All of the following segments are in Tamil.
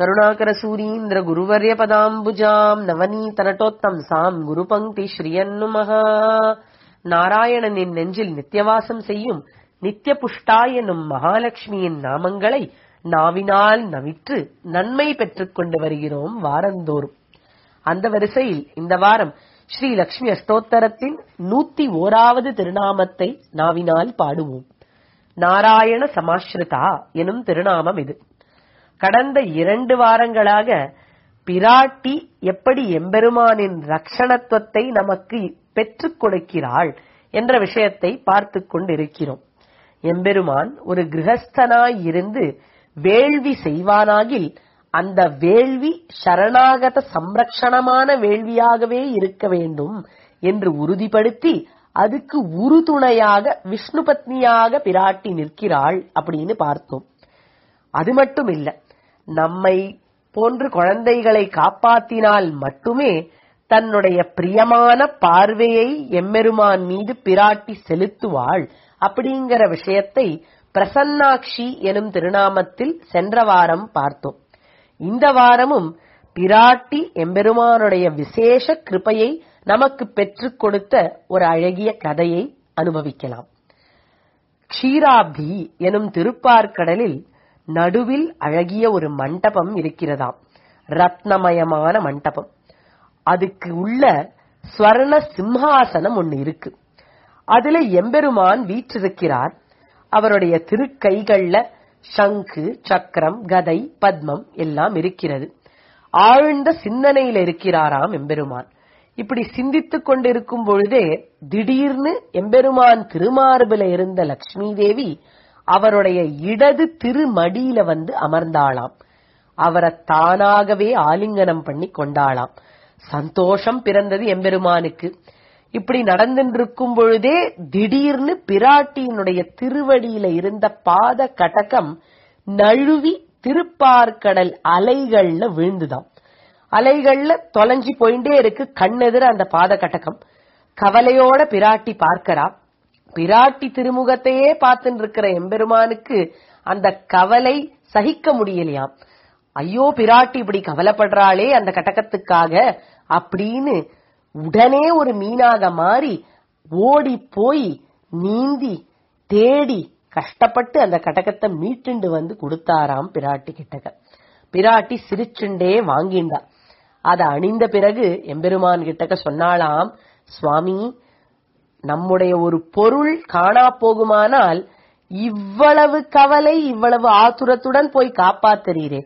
கருணாகரசூரீந்திர குருவர்ய பதாம்புஜாம் நவநீத நட்டோத்தம்சாம் குருபங்கி ஸ்ரீயன்னுமகா நாராயணனின் நெஞ்சில் நித்தியவாசம் செய்யும் நித்திய புஷ்டா எனும் மகாலட்சுமியின் நாமங்களை நாவினால் நவிற்று நன்மை பெற்றுக் கொண்டு வருகிறோம் வாரந்தோறும் அந்த வரிசையில் இந்த வாரம் ஸ்ரீ லக்ஷ்மி அஷ்டோத்தரத்தின் நூத்தி ஓராவது திருநாமத்தை நாவினால் பாடுவோம் நாராயண சமாஸ்ருதா எனும் திருநாமம் இது கடந்த இரண்டு வாரங்களாக பிராட்டி எப்படி எம்பெருமானின் ரக்ஷணத்துவத்தை நமக்கு பெற்றுக் கொடுக்கிறாள் என்ற விஷயத்தை பார்த்துக் கொண்டிருக்கிறோம் எம்பெருமான் ஒரு கிரகஸ்தனாய் இருந்து வேள்வி செய்வானாகில் அந்த வேள்வி சரணாகத சம்ரக்ஷணமான வேள்வியாகவே இருக்க வேண்டும் என்று உறுதிப்படுத்தி அதுக்கு உறுதுணையாக விஷ்ணு பத்னியாக பிராட்டி நிற்கிறாள் அப்படின்னு பார்த்தோம் அது மட்டும் இல்ல நம்மை போன்று குழந்தைகளை காப்பாத்தினால் மட்டுமே தன்னுடைய பிரியமான பார்வையை எம்பெருமான் மீது பிராட்டி செலுத்துவாள் அப்படிங்கிற விஷயத்தை பிரசன்னாட்சி எனும் திருநாமத்தில் சென்ற வாரம் பார்த்தோம் இந்த வாரமும் பிராட்டி எம்பெருமானுடைய விசேஷ கிருபையை நமக்கு பெற்றுக் கொடுத்த ஒரு அழகிய கதையை அனுபவிக்கலாம் க்ஷீராப்தி எனும் திருப்பார்க்கடலில் நடுவில் அழகிய ஒரு மண்டபம் இருக்கிறதாம் ரத்னமயமான மண்டபம் அதுக்கு உள்ள ஸ்வர்ண சிம்ஹாசனம் ஒண்ணு இருக்கு அதுல எம்பெருமான் வீற்றிருக்கிறார் அவருடைய திருக்கைகள்ல சங்கு சக்கரம் கதை பத்மம் எல்லாம் இருக்கிறது ஆழ்ந்த சிந்தனையில இருக்கிறாராம் எம்பெருமான் இப்படி சிந்தித்துக் கொண்டிருக்கும் பொழுதே திடீர்னு எம்பெருமான் திருமார்பில இருந்த லக்ஷ்மி தேவி அவருடைய இடது திருமடியில வந்து அமர்ந்தாளாம் அவரை தானாகவே ஆலிங்கனம் பண்ணி கொண்டாளாம் சந்தோஷம் பிறந்தது எம்பெருமானுக்கு இப்படி நடந்துருக்கும் பொழுதே திடீர்னு பிராட்டியினுடைய திருவடியில இருந்த பாத கடகம் நழுவி திருப்பார்க்கடல் அலைகள்ல விழுந்துதாம் அலைகள்ல தொலைஞ்சி போயிட்டே இருக்கு கண்ணெதிர அந்த பாத கடகம் கவலையோட பிராட்டி பார்க்கிறா பிராட்டி திருமுகத்தையே பார்த்துட்டு இருக்கிற எம்பெருமானுக்கு அந்த கவலை சகிக்க முடியலையாம் ஐயோ பிராட்டி இப்படி கவலைப்படுறாளே அந்த கட்டகத்துக்காக அப்படின்னு உடனே ஒரு மீனாக மாறி ஓடி போய் நீந்தி தேடி கஷ்டப்பட்டு அந்த கடகத்தை மீட்டுண்டு வந்து கொடுத்தாராம் பிராட்டி கிட்டக பிராட்டி சிரிச்சுண்டே வாங்கிண்டா அத அணிந்த பிறகு எம்பெருமான் கிட்டக்க சொன்னாலாம் சுவாமி நம்முடைய ஒரு பொருள் காணா போகுமானால் இவ்வளவு கவலை இவ்வளவு ஆத்துரத்துடன் போய் காப்பாத்துறீரே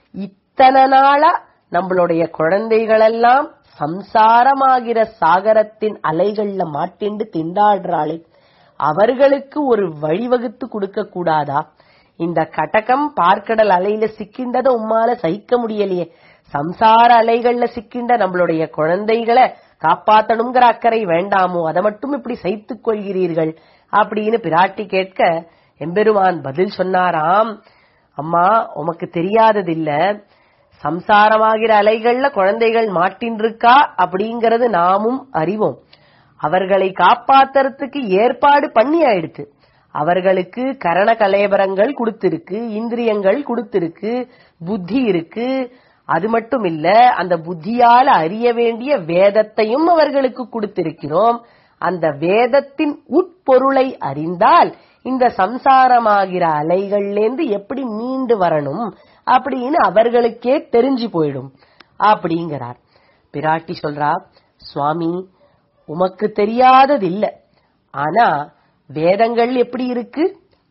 இத்தனை நாளா நம்மளுடைய குழந்தைகளெல்லாம் சம்சாரமாகிற சாகரத்தின் அலைகள்ல மாட்டிண்டு திண்டாடுறாளே அவர்களுக்கு ஒரு வழிவகுத்து கொடுக்க கூடாதா இந்த கடகம் பார்க்கடல் அலையில சிக்கின்றத உம்மால சகிக்க முடியலையே சம்சார அலைகள்ல சிக்கின்ற நம்மளுடைய குழந்தைகளை காப்பாத்தணுங்கிற அக்கறை வேண்டாமோ அதை மட்டும் இப்படி சைத்துக் கொள்கிறீர்கள் அப்படின்னு பிராட்டி கேட்க எம்பெருமான் பதில் சொன்னாராம் அம்மா உமக்கு தெரியாததில்ல சம்சாரமாகிற அலைகள்ல குழந்தைகள் மாட்டின்றிருக்கா அப்படிங்கறது நாமும் அறிவோம் அவர்களை காப்பாத்துறதுக்கு ஏற்பாடு பண்ணி ஆயிடுத்து அவர்களுக்கு கரண கலேபரங்கள் கொடுத்திருக்கு இந்திரியங்கள் கொடுத்திருக்கு புத்தி இருக்கு அது மட்டும் இல்ல அந்த புத்தியால அறிய வேண்டிய வேதத்தையும் அவர்களுக்கு கொடுத்திருக்கிறோம் அந்த வேதத்தின் உட்பொருளை அறிந்தால் இந்த சம்சாரமாகிற அலைகள்லேருந்து எப்படி மீண்டு வரணும் அப்படின்னு அவர்களுக்கே தெரிஞ்சு போயிடும் அப்படிங்கிறார் பிராட்டி சொல்றா சுவாமி உமக்கு தெரியாதது இல்ல ஆனா வேதங்கள் எப்படி இருக்கு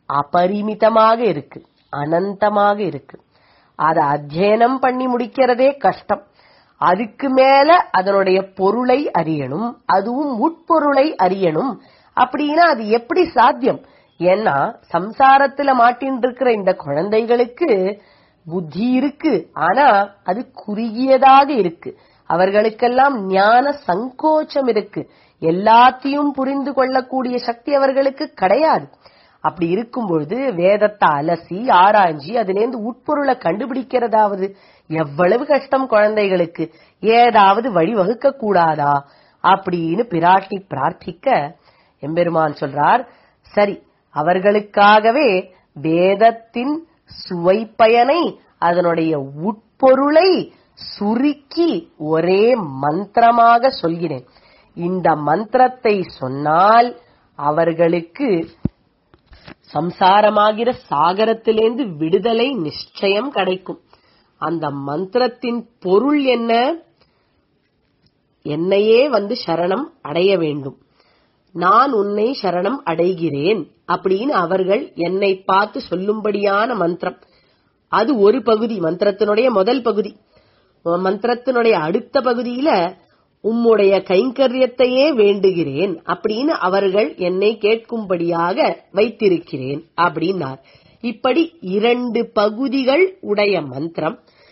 அபரிமிதமாக இருக்கு அனந்தமாக இருக்கு அதை அத்தியனம் பண்ணி முடிக்கிறதே கஷ்டம் அதுக்கு மேல அதனுடைய பொருளை அறியணும் அதுவும் உட்பொருளை அறியணும் அப்படின்னா அது எப்படி சாத்தியம் ஏன்னா சம்சாரத்துல மாட்டின் இருக்கிற இந்த குழந்தைகளுக்கு புத்தி இருக்கு ஆனா அது குறுகியதாக இருக்கு அவர்களுக்கெல்லாம் ஞான சங்கோச்சம் இருக்கு எல்லாத்தையும் புரிந்து கொள்ளக்கூடிய சக்தி அவர்களுக்கு கிடையாது அப்படி இருக்கும் பொழுது வேதத்தை அலசி ஆராய்ஞ்சி அதுலேருந்து உட்பொருளை கண்டுபிடிக்கிறதாவது எவ்வளவு கஷ்டம் குழந்தைகளுக்கு ஏதாவது வழி வகுக்க கூடாதா அப்படின்னு பிராட்டி பிரார்த்திக்க எம்பெருமான் சொல்றார் சரி அவர்களுக்காகவே வேதத்தின் சுவை பயனை அதனுடைய உட்பொருளை சுருக்கி ஒரே மந்திரமாக சொல்கிறேன் இந்த மந்திரத்தை சொன்னால் அவர்களுக்கு சம்சாரமாகிற சாகரத்திலேந்து விடுதலை நிச்சயம் கிடைக்கும் அந்த மந்திரத்தின் பொருள் என்ன என்னையே வந்து சரணம் அடைய வேண்டும் நான் உன்னை சரணம் அடைகிறேன் அப்படின்னு அவர்கள் என்னை பார்த்து சொல்லும்படியான மந்திரம் அது ஒரு பகுதி மந்திரத்தினுடைய முதல் பகுதி மந்திரத்தினுடைய அடுத்த பகுதியில உம்முடைய கைங்கரியத்தையே வேண்டுகிறேன் அப்படின்னு அவர்கள் என்னை கேட்கும்படியாக வைத்திருக்கிறேன் அப்படின்னார் இப்படி இரண்டு பகுதிகள் உடைய மந்திரம்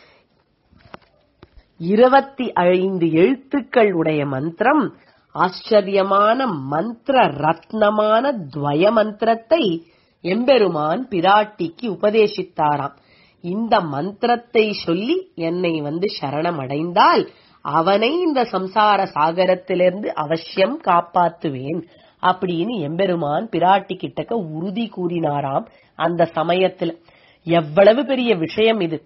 இருபத்தி ஐந்து எழுத்துக்கள் உடைய மந்திரம் ஆச்சரியமான மந்திர ரத்னமான துவய மந்திரத்தை எம்பெருமான் பிராட்டிக்கு உபதேசித்தாராம் இந்த மந்திரத்தை சொல்லி என்னை வந்து சரணம் அடைந்தால் அவனை இந்த சம்சார சாகரத்திலிருந்து அவசியம் காப்பாத்துவேன் அப்படின்னு எம்பெருமான் பிராட்டி கிட்டக்க உறுதி கூறினாராம் அந்த சமயத்துல எவ்வளவு பெரிய விஷயம் இது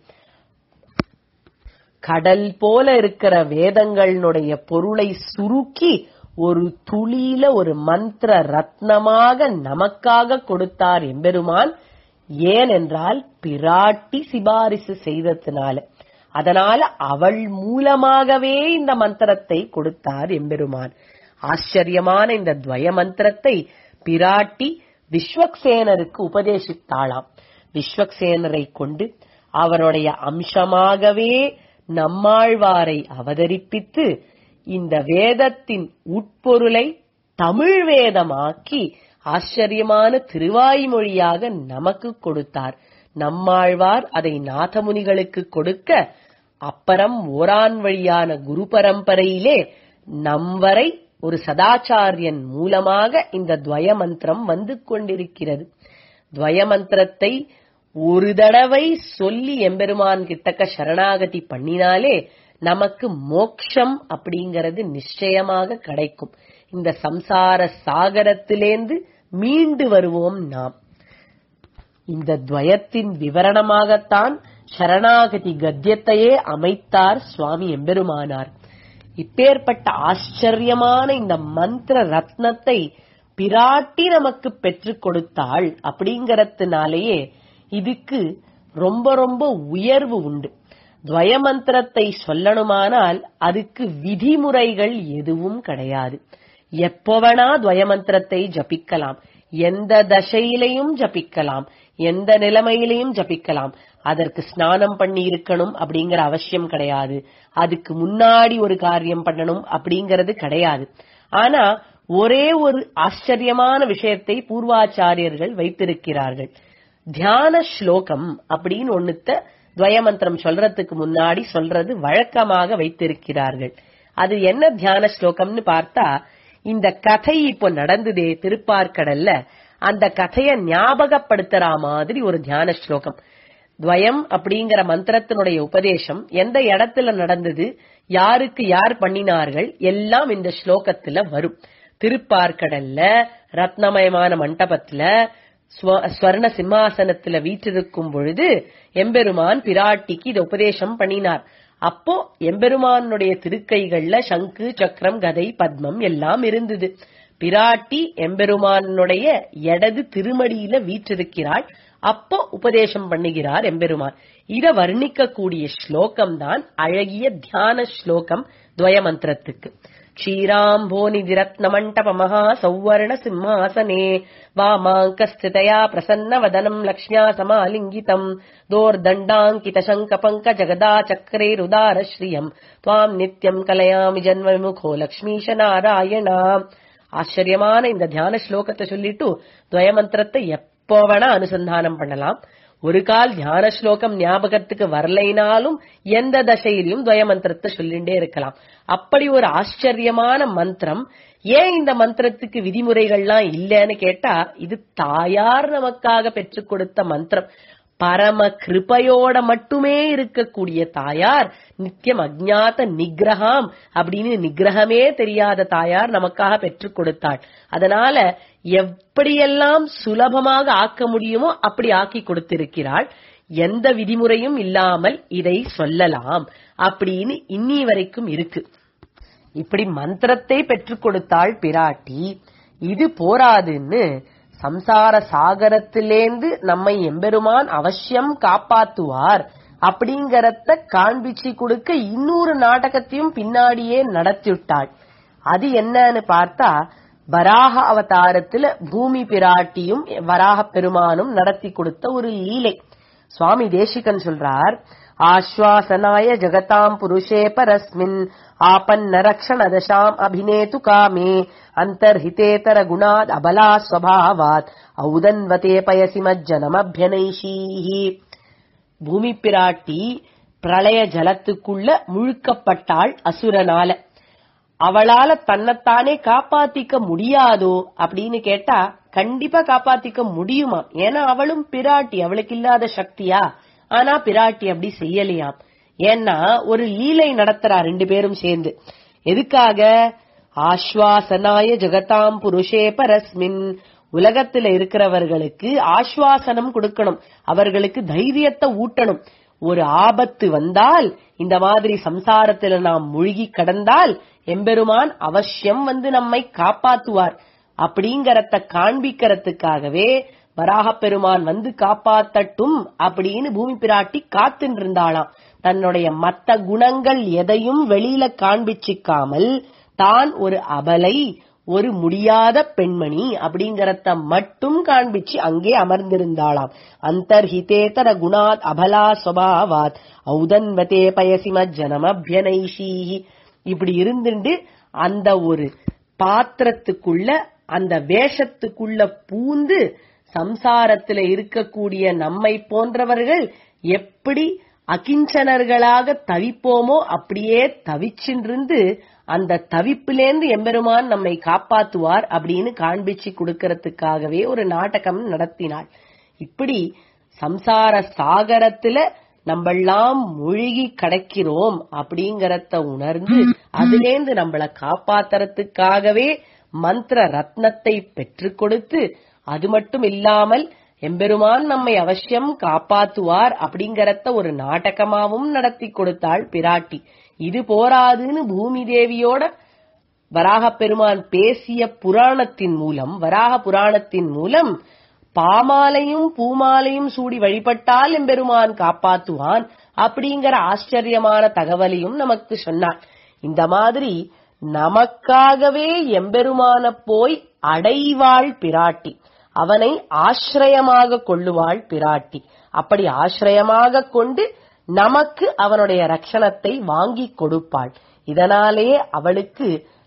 கடல் போல இருக்கிற வேதங்களுடைய பொருளை சுருக்கி ஒரு துளியில ஒரு மந்திர ரத்னமாக நமக்காக கொடுத்தார் எம்பெருமான் ஏனென்றால் பிராட்டி சிபாரிசு செய்ததுனால அதனால அவள் மூலமாகவே இந்த மந்திரத்தை கொடுத்தார் எம்பெருமான் ஆச்சரியமான இந்த துவய மந்திரத்தை பிராட்டி விஸ்வக்சேனருக்கு உபதேசித்தாளாம் விஸ்வக்சேனரை கொண்டு அவருடைய அம்சமாகவே நம்மாழ்வாரை அவதரிப்பித்து இந்த வேதத்தின் உட்பொருளை தமிழ் வேதமாக்கி ஆச்சரியமான திருவாய்மொழியாக நமக்கு கொடுத்தார் நம்மாழ்வார் அதை நாதமுனிகளுக்கு கொடுக்க அப்புறம் ஓரான் வழியான குரு பரம்பரையிலே நம் வரை ஒரு சதாச்சாரியன் மூலமாக இந்த துவய மந்திரம் வந்து கொண்டிருக்கிறது துவய மந்திரத்தை ஒரு தடவை சொல்லி எம்பெருமான் கிட்டக்க சரணாகதி பண்ணினாலே நமக்கு மோக்ஷம் அப்படிங்கிறது நிச்சயமாக கிடைக்கும் இந்த சம்சார சாகரத்திலேந்து மீண்டு வருவோம் நாம் இந்த துவயத்தின் விவரணமாகத்தான் சரணாகதி கத்தியத்தையே அமைத்தார் சுவாமி எம்பெருமானார் இப்பேற்பட்ட ஆச்சரியமான இந்த மந்திர ரத்னத்தை பிராட்டி நமக்கு பெற்றுக் கொடுத்தாள் அப்படிங்கறதுனாலேயே இதுக்கு ரொம்ப ரொம்ப உயர்வு உண்டு துவய மந்திரத்தை சொல்லணுமானால் அதுக்கு விதிமுறைகள் எதுவும் கிடையாது எப்போவனா துவய மந்திரத்தை ஜபிக்கலாம் எந்த தசையிலையும் ஜபிக்கலாம் எந்த நிலைமையிலையும் ஜபிக்கலாம் அதற்கு ஸ்நானம் பண்ணி இருக்கணும் அப்படிங்கிற அவசியம் கிடையாது அதுக்கு முன்னாடி ஒரு காரியம் பண்ணணும் அப்படிங்கறது கிடையாது ஆனா ஒரே ஒரு ஆச்சரியமான விஷயத்தை பூர்வாச்சாரியர்கள் வைத்திருக்கிறார்கள் தியான ஸ்லோகம் அப்படின்னு ஒண்ணுத்த துவயமந்திரம் சொல்றதுக்கு முன்னாடி சொல்றது வழக்கமாக வைத்திருக்கிறார்கள் அது என்ன தியான ஸ்லோகம்னு பார்த்தா இந்த கதை இப்போ நடந்ததே திருப்பார்கடல்ல அந்த கதைய ஞாபகப்படுத்துற மாதிரி ஒரு தியான ஸ்லோகம் துவயம் அப்படிங்கிற மந்திரத்தினுடைய உபதேசம் எந்த இடத்துல நடந்தது யாருக்கு யார் பண்ணினார்கள் எல்லாம் இந்த ஸ்லோகத்துல வரும் திருப்பார்கடல்ல ரத்னமயமான மண்டபத்துல ஸ்வர்ண சிம்மாசனத்துல வீற்றிருக்கும் பொழுது எம்பெருமான் பிராட்டிக்கு இதை உபதேசம் பண்ணினார் அப்போ எம்பெருமானுடைய திருக்கைகள்ல சங்கு சக்கரம் கதை பத்மம் எல்லாம் இருந்தது பிராட்டி எம்பெருமானுடைய இடது திருமடியில வீற்றிருக்கிறாள் அப்போ உபதேசம் பண்ணுகிறார் எம்பெருமான் இத வர்ணிக்கக்கூடிய ஸ்லோகம் தான் அழகிய தியான ஸ்லோகம் துவய மந்திரத்துக்கு क्षीराम्भोनिधिरत्नमण्टपमहा सौवर्ण सिंहासने वामाङ्कस्थितया प्रसन्नवदनम् लक्ष्म्या समालिङ्गितम् दोर्दण्डाङ्कितशङ्कपङ्कजगदा चक्रेरुदारश्रियम् त्वाम् नित्यम् कलयामि जन्मविमुखो லக்ஷ்மீஷ நாராயணா ஆச்சரியமான இந்த தியான ஸ்லோகத்தை சொல்லிட்டு துவயமந்திரத்தை எப்போ வேணா அனுசந்தானம் பண்ணலாம் ஒரு கால் தியான ஸ்லோகம் ஞாபகத்துக்கு வரலைனாலும் எந்த தசையிலையும் துவயமந்திரத்தை சொல்லிண்டே இருக்கலாம் அப்படி ஒரு ஆச்சரியமான மந்திரம் ஏன் இந்த மந்திரத்துக்கு விதிமுறைகள்லாம் இல்லைன்னு கேட்டா இது தாயார் நமக்காக பெற்றுக் கொடுத்த மந்திரம் பரம கிருபையோட மட்டுமே இருக்கக்கூடிய தாயார் நித்தியம் அஜ்ஞாத நிகிரகம் அப்படின்னு நிகிரகமே தெரியாத தாயார் நமக்காக பெற்றுக் கொடுத்தாள் அதனால எப்படியெல்லாம் சுலபமாக ஆக்க முடியுமோ அப்படி ஆக்கி கொடுத்திருக்கிறாள் எந்த விதிமுறையும் இல்லாமல் இதை சொல்லலாம் அப்படின்னு இன்னி வரைக்கும் இருக்கு இப்படி மந்திரத்தை பெற்றுக் கொடுத்தாள் பிராட்டி இது போராதுன்னு சம்சார சாகரத்திலேந்து நம்மை எம்பெருமான் அவசியம் காப்பாத்துவார் அப்படிங்கறத காண்பிச்சு கொடுக்க இன்னொரு நாடகத்தையும் பின்னாடியே நடத்திவிட்டாள் அது என்னன்னு பார்த்தா வராக அவதாரத்துல பூமி பிராட்டியும் வராக பெருமானும் நடத்தி கொடுத்த ஒரு லீலை சுவாமி தேசிகன் சொல்றார் ஆஸ்வாசனாய ஜகதாம் புருஷே பரஸ்மின் ஆபன்ன ரக்ஷண தசாம் அபிநேது காமே அந்தர்ஹிதேதர குணாத் அபலா ஸ்வபாவாத் ஔதன்வதே பயசி மஜ்ஜனமபியனைஷீஹி பூமி பிராட்டி பிரளய ஜலத்துக்குள்ள முழுக்கப்பட்டாள் அசுரனால அவளால தன்னைத்தானே காப்பாத்திக்க முடியாதோ அப்படின்னு கேட்டா கண்டிப்பா காப்பாத்திக்க முடியுமா ஏன்னா அவளும் பிராட்டி அவளுக்கு இல்லாத சக்தியா ஆனா பிராட்டி அப்படி செய்யலையாம் ஏன்னா ஒரு லீலை நடத்துறா ரெண்டு பேரும் சேர்ந்து எதுக்காக ஆஸ்வாசனாய ஜெகதாம் புருஷே பரஸ்மின் உலகத்துல இருக்கிறவர்களுக்கு ஆஸ்வாசனம் கொடுக்கணும் அவர்களுக்கு தைரியத்தை ஊட்டணும் ஒரு ஆபத்து வந்தால் இந்த மாதிரி சம்சாரத்துல நாம் மூழ்கி கடந்தால் எம்பெருமான் அவசியம் வந்து நம்மை காப்பாத்துவார் அப்படிங்கறத காண்பிக்கிறதுக்காகவே வராகப் பெருமான் வந்து காப்பாத்தட்டும் அப்படின்னு பூமி பிராட்டி காத்துட்டு இருந்தாளாம் தன்னுடைய மத்த குணங்கள் எதையும் வெளியில காண்பிச்சிக்காமல் தான் ஒரு அபலை ஒரு முடியாத பெண்மணி அப்படிங்கறத மட்டும் காண்பிச்சு அங்கே அமர்ந்திருந்தாளாம் அந்தர்ஹிதேதர குணாத் அபலா சுவாவாத் ஔதன்வதே பயசிம ஜனமபியனைஷீஹி இப்படி இருந்துட்டு அந்த ஒரு பாத்திரத்துக்குள்ள அந்த வேஷத்துக்குள்ள பூந்து சம்சாரத்துல இருக்கக்கூடிய நம்மை போன்றவர்கள் எப்படி அகிஞ்சனர்களாக தவிப்போமோ அப்படியே தவிச்சின்றிருந்து அந்த தவிப்பிலேந்து எம்பெருமான் நம்மை காப்பாத்துவார் அப்படின்னு காண்பிச்சு கொடுக்கறதுக்காகவே ஒரு நாடகம் நடத்தினாள் இப்படி சம்சார சாகரத்துல நம்மெல்லாம் மூழ்கி கிடைக்கிறோம் அப்படிங்கறத உணர்ந்து அதிலேந்து நம்மள காப்பாத்துறதுக்காகவே மந்திர ரத்னத்தை பெற்றுக் கொடுத்து அது மட்டும் இல்லாமல் எம்பெருமான் நம்மை அவசியம் காப்பாத்துவார் அப்படிங்கறத ஒரு நாடகமாவும் நடத்தி கொடுத்தாள் பிராட்டி இது போராதுன்னு பூமி தேவியோட வராக பெருமான் பேசிய புராணத்தின் மூலம் வராக புராணத்தின் மூலம் பாமாலையும் பூமாலையும் சூடி வழிபட்டால் எம்பெருமான் காப்பாத்துவான் அப்படிங்கிற ஆச்சரியமான தகவலையும் நமக்கு சொன்னார் இந்த மாதிரி நமக்காகவே எம்பெருமான போய் அடைவாள் பிராட்டி அவனை ஆசிரயமாக கொள்ளுவாள் பிராட்டி அப்படி ஆசிரயமாக கொண்டு நமக்கு அவனுடைய ரட்சணத்தை வாங்கி கொடுப்பாள் இதனாலே அவளுக்கு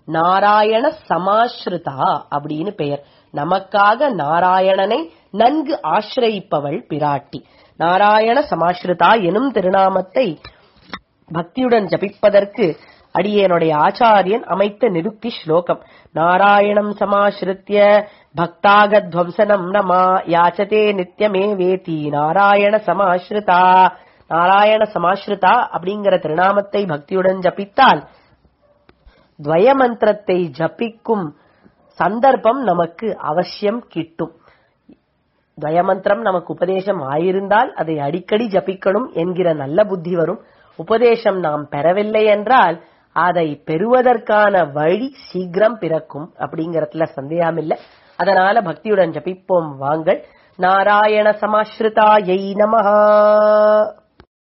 நாராயண சமாஸ்ருதா அப்படின்னு பெயர் நமக்காக நாராயணனை நன்கு ஆசிரயிப்பவள் பிராட்டி நாராயண சமாஸ்ருதா எனும் திருநாமத்தை பக்தியுடன் ஜபிப்பதற்கு அடியேனுடைய ஆச்சாரியன் அமைத்த நிருக்தி ஸ்லோகம் நாராயணம் சமாஸ்ருத்திய பக்தாகத்வம்சனம் நமா யாச்சதே நித்யமே வேதி நாராயண சமாஸ்ருதா நாராயண சமாஸ்ருதா அப்படிங்கிற திருநாமத்தை பக்தியுடன் ஜபித்தால் துவய மந்திரத்தை ஜபிக்கும் சந்தர்ப்பம் நமக்கு அவசியம் கிட்டும் துவயமந்திரம் நமக்கு உபதேசம் ஆயிருந்தால் அதை அடிக்கடி ஜபிக்கணும் என்கிற நல்ல புத்தி வரும் உபதேசம் நாம் பெறவில்லை என்றால் அதை பெறுவதற்கான வழி சீக்கிரம் பிறக்கும் அப்படிங்கறதுல சந்தேகம் இல்லை அதனால பக்தியுடன் ஜபிப்போம் வாங்கள் நாராயண சமாஸ்ருதாயை நமஹா